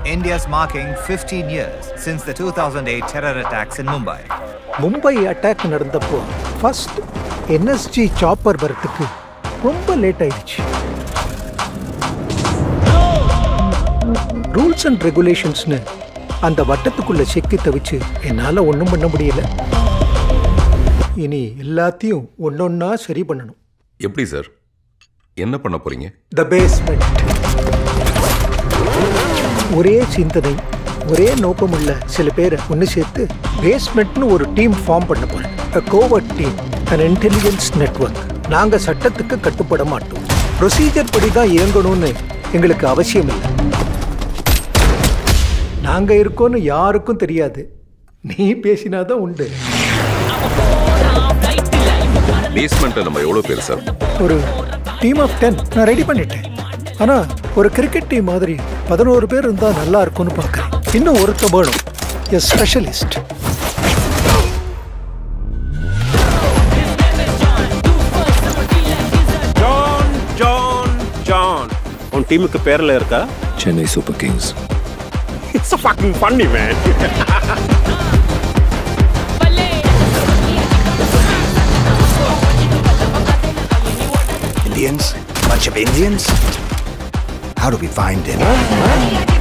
India's marking 15 years since the 2008 terror attacks in Mumbai. Mumbai attack நடந்தப்போ first NSG chopper வரத்துக்கு ரொம்ப late ஆயிடுச்சு rules and ரெகுலேஷன்ஸ்னு அந்த வட்டத்துக்குள்ள சிக்கி தவிச்சு என்னால ஒன்றும் பண்ண முடியல இனி எல்லாத்தையும் ஒன்னொன்னா சரி பண்ணணும் எப்படி சார் என்ன பண்ண போறீங்க த பேஸ்மெண்ட் ஒரே சிந்தனை ஒரே நோக்கமுள்ள சில பேரை ஒன்று சேர்த்து பேஸ்மெண்ட்னு ஒரு டீம் ஃபார்ம் பண்ண போறேன் covert team and intelligence network நாங்கள் சட்டத்துக்கு கட்டுப்பட மாட்டோம் ப்ரொசீஜர் படி தான் இயங்கணும்னு எங்களுக்கு அவசியம் இல்லை நாங்கள் இருக்கோன்னு யாருக்கும் தெரியாது நீ பேசினாதான் உண்டு பேஸ்மெண்ட்ல நம்ம எவ்வளவு பேர் சார் ஒரு டீம் ஆஃப் டென் நான் ரெடி பண்ணிட்டேன் ஆனா ஒரு கிரிக்கெட் டீம் மாதிரி பதினோரு பேர் இருந்தா நல்லா இருக்கும்னு பார்க்கறேன் இன்னும் ஒருத்த வேணும் a specialist John John John உன் டீமுக்கு பேர்ல இருக்கா Chennai super kings it's a fucking funny man Indians? Bunch of Indians? How do we find him?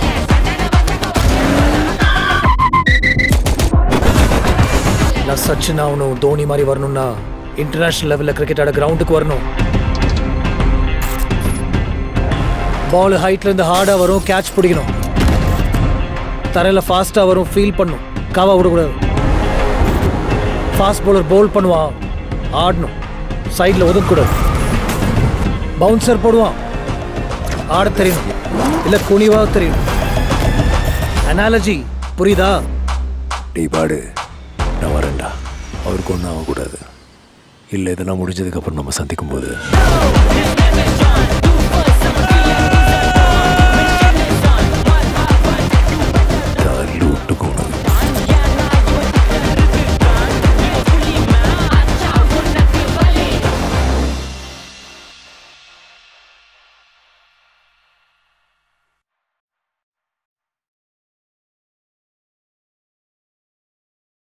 நான் சச்சின் ஆகணும் தோனி மாதிரி வரணும்னா இன்டர்நேஷனல் லெவலில் கிரிக்கெட் ஆட கிரவுண்டுக்கு வரணும் பால் ஹைட்ல இருந்து ஹார்டாக வரும் கேட்ச் பிடிக்கணும் தரையில் ஃபாஸ்ட்டாக வரும் ஃபீல் பண்ணும் காவா விடக்கூடாது ஃபாஸ்ட் பவுலர் பவுல் பண்ணுவான் ஆடணும் சைடில் ஒதுக்கக்கூடாது பவுன்சர் போடுவான் ஆட தெரியணும் இல்லை குனிவாக தெரியணும் அனாலஜி புரியுதா நீ பாடு நான் வரேன்டா அவருக்கு ஒன்றும் ஆகக்கூடாது இல்லை இதெல்லாம் முடிஞ்சதுக்கப்புறம் நம்ம சந்திக்கும் போது